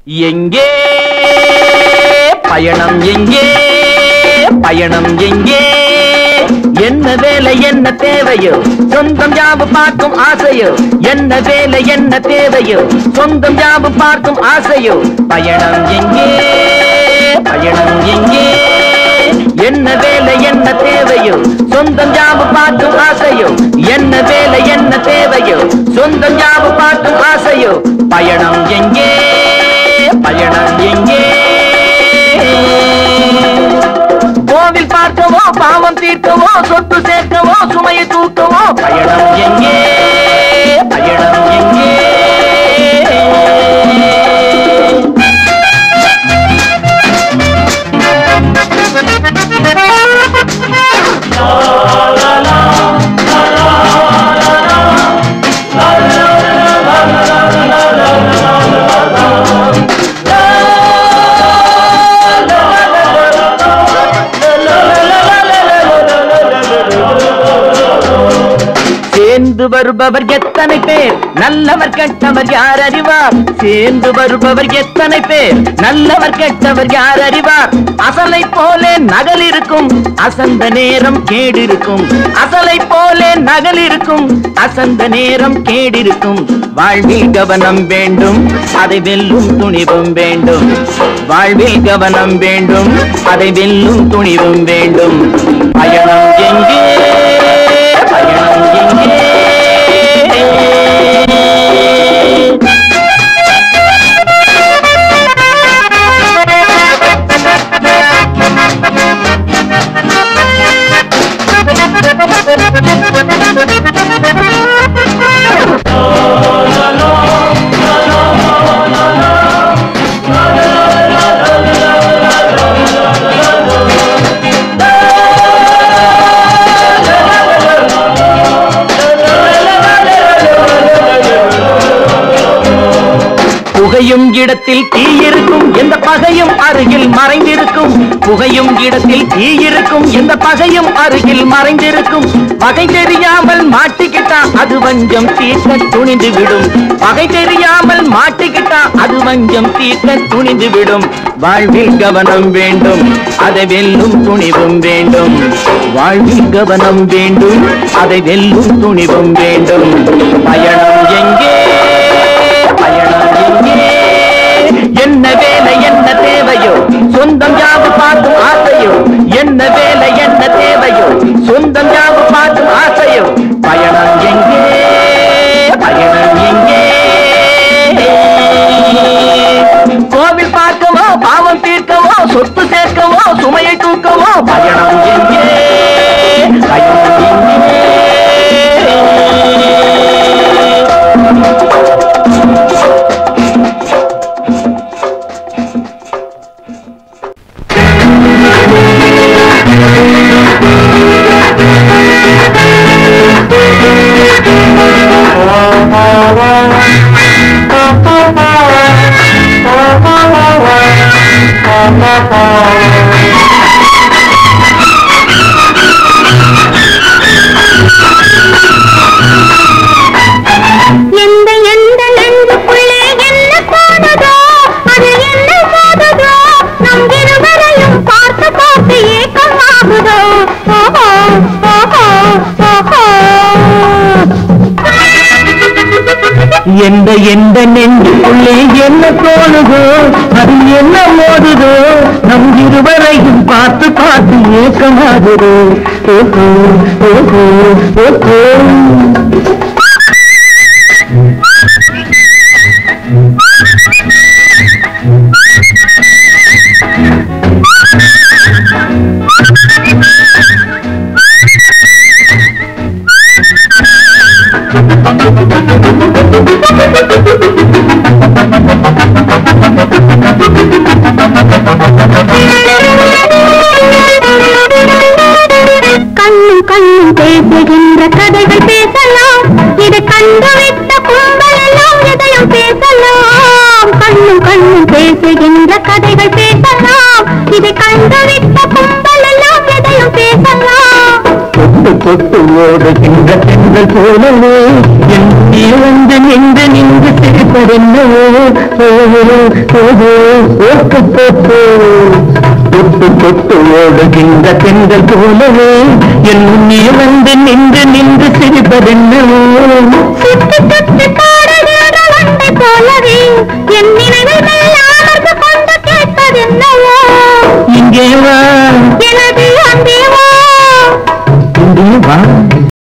எங்கே பயணம் எங்கே பயணம் எங்கே என்ன வேலை என்ன தேவையோ சொந்தம் யாவு பார்க்கும் ஆசையோ என்ன வேலை என்ன தேவையோ சொந்தம் யாவு பார்க்கும் ஆசையோ பயணம் எங்கே பயணம் எங்கே என்ன வேலை என்ன தேவையோ சொந்தம் யாவு பார்க்கும் ஆசையோ என்ன வேலை என்ன தேவையோ சொந்தம் யாவு பார்க்கும் ஆசையோ பயணம் எங்கே பயணம் எங்கே கோவில் பார்க்கவோ பாவம் தீர்க்கவோ சொத்து சேர்க்கவோ சுமையை தூக்கவோ பயணம் எங்கே பயணம் எங்கே சேர்ந்து வருபவர் எத்தனை பேர் நல்லவர் கெட்டவர் யார் அறிவார் சேர்ந்து வருபவர் எத்தனை பேர் நல்லவர் கெட்டவர் யார் அறிவார் அசலை போலே நகல் இருக்கும் அசந்த நேரம் கேடிருக்கும் அசலை போலே நகல் இருக்கும் அசந்த நேரம் கேடிருக்கும் வாழ்வில் கவனம் வேண்டும் அதை வெல்லும் துணிவும் வேண்டும் வாழ்வில் கவனம் வேண்டும் அதை வெல்லும் துணிவும் வேண்டும் பயணம் எங்கே பயணம் எங்கே புகையும் இடத்தில் தீ இருக்கும் எந்த பகையும் அருகில் மறைந்திருக்கும் புகையும் இடத்தில் தீ இருக்கும் எந்த பகையும் அருகில் மறைந்திருக்கும் பகை தெரியாமல் மாட்டிக்கிட்டா அது வஞ்சம் தீர்க்க துணிந்து விடும் பகை தெரியாமல் மாட்டிக்கிட்டா அது வஞ்சம் தீர்க்க துணிந்து விடும் வாழ்வில் கவனம் வேண்டும் அதை வெல்லும் துணிவும் வேண்டும் வாழ்வில் கவனம் வேண்டும் அதை வெல்லும் துணிவும் வேண்டும் பயணம் எங்கே பயணம் எங்கே என்ன வேலை என்ன தேவையோ சொந்தம் யாவு பார்க்கும் ஆசையோ என்ன வேலை என்ன தேவையோ சொந்தம் யாவு பார்க்கும் ஆசையோ பயணம் எங்கே பயணம் எங்கே கோவில் பார்க்கவோ பாவம் தீர்க்கவோ சொத்து சேர்க்கவோ சுமையை தூக்கவோ பயணம் எங்கே பயணம் எங்கே எந்த எந்த நெஞ்சுக்குள்ளே என்ன தோணுதோ அது என்ன மோதுதோ நம் இருவரையும் பார்த்து பார்த்து ஏக்கம் ஆகுதோ ஓஹோ ஓஹோ ஓஹோ எந்த எந்த நெஞ்சுக்குள்ளே என்ன தோணுதோ அது என்ன மோதுதோ நம் இருவரையும் பார்த்து பார்த்து ஏக்கமாகுதோ ஓஹோ ஓஹோ ஓஹோ கண்ணும் கண்ணும் பேசுகின்ற கதைகள் பேசலாம் இதை கண்டுவிட்ட கும்பல் எல்லாம் எதையும் பேசலாம் கண்ணும் கண்ணும் பேசுகின்ற கதைகள் பேசலாம் இதை கண்டுவிட்ட கும்பல் எல்லாம் எதையும் பேசலாம் தொட்டு தொட்டு ஓடுகின்ற பெண்கள் போலவே என் வந்து நின்று நின்று சிரிப்பதென்னவோ ஓட்டு போட்டு தொட்டு தொட்டு ஓடுகின்ற பெண்கள் போலவே என் முன்னே வந்து நின்று நின்று சிரிப்பதென்னவோ